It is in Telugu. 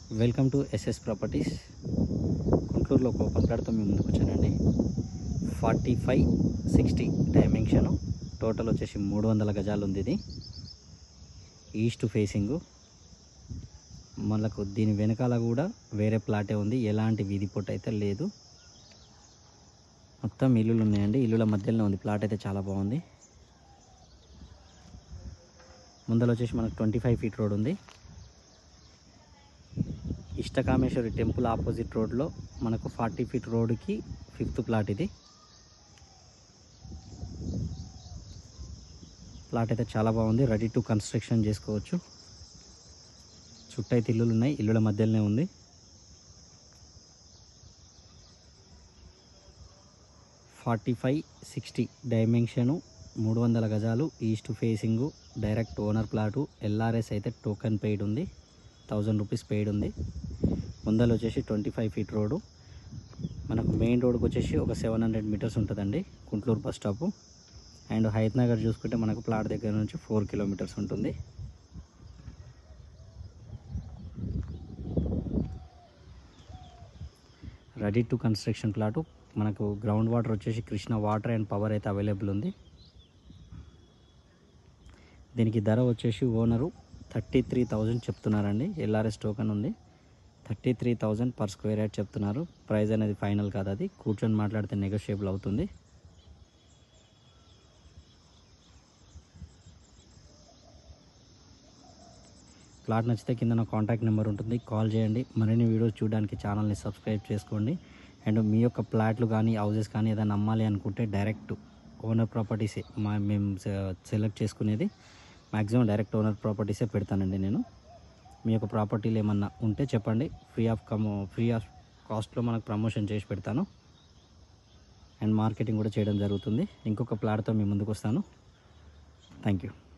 వెల్కమ్ టు ఎస్ఎస్ ప్రాపర్టీస్ గుంటూరులో ఒక ఓపెన్ ప్లాట్తో మేము ముందుకు వచ్చానండి forty five sixty dimension total వచ్చేసి మూడు వందల గజాలు ఉంది ఇది ఈస్ట్ ఫేసింగు మనకు దీని వెనకాల కూడా వేరే ప్లాటే ఉంది ఎలాంటి వీధి పొట్టు అయితే లేదు మొత్తం ఇల్లులు ఉన్నాయండి ఇల్లుల మధ్యలోనే ఉంది ప్లాట్ అయితే చాలా బాగుంది ముందర వచ్చేసి మనకు ట్వంటీ ఫైవ్ ఫీట్ రోడ్ ఉంది ఇష్టకామేశ్వరి టెంపుల్ ఆపోజిట్ రోడ్లో మనకు ఫార్టీ ఫీట్ రోడ్కి ఫిఫ్త్ ప్లాట్ ఇది ప్లాట్ అయితే చాలా బాగుంది రెడీ టు కన్స్ట్రక్షన్ చేసుకోవచ్చు చుట్టైతే ఇల్లులు ఉన్నాయి ఇల్లుల మధ్యలోనే ఉంది ఫార్టీ ఫైవ్ సిక్స్టీ డైమెన్షను మూడు వందల గజాలు east facing direct owner plot LRS అయితే టోకెన్ పెయిడ్ ఉంది థౌజండ్ రూపీస్ పెయిడ్ ఉంది ముందర వచ్చేసి ట్వంటీ ఫైవ్ ఫీట్ రోడ్డు మనకు మెయిన్ రోడ్కి వచ్చేసి ఒక సెవెన్ హండ్రెడ్ మీటర్స్ ఉంటుందండి Guntur bus stop and Hayath Nagar చూసుకుంటే మనకు ప్లాట్ దగ్గర నుంచి ఫోర్ కిలోమీటర్స్ ఉంటుంది రెడీ టు కన్స్ట్రక్షన్ ప్లాటు మనకు గ్రౌండ్ వాటర్ వచ్చేసి కృష్ణ వాటర్ అండ్ పవర్ అయితే అవైలబుల్ ఉంది దీనికి ధర వచ్చేసి ఓనరు థర్టీ త్రీ థౌజండ్ చెప్తున్నారండి ఎల్ఆర్ఎస్ టోకెన్ ఉంది thirty three thousand per square yard చెప్తున్నారు ప్రైస్ అనేది ఫైనల్ కాదు అది కూర్చొని మాట్లాడితే నెగోషియబుల్ అవుతుంది ప్లాట్ నచ్చితే కింద నా కాంటాక్ట్ నెంబర్ ఉంటుంది కాల్ చేయండి మరిన్ని వీడియోస్ చూడడానికి ఛానల్ని సబ్స్క్రైబ్ చేసుకోండి అండ్ మీ యొక్క ప్లాట్లు కానీ హౌసెస్ కానీ ఏదైనా అమ్మాలి అనుకుంటే డైరెక్ట్ ఓనర్ ప్రాపర్టీసే మా మేము సెలెక్ట్ చేసుకునేది మ్యాక్సిమం డైరెక్ట్ ఓనర్ ప్రాపర్టీసే పెడతానండి నేను మీ యొక్క ప్రాపర్టీలు ఏమన్నా ఉంటే చెప్పండి free of come free of కాస్ట్లో మనకు ప్రమోషన్ చేసి పెడతాను అండ్ మార్కెటింగ్ కూడా చేయడం జరుగుతుంది ఇంకొక ప్లాట్తో మీ ముందుకు వస్తాను థ్యాంక్ యూ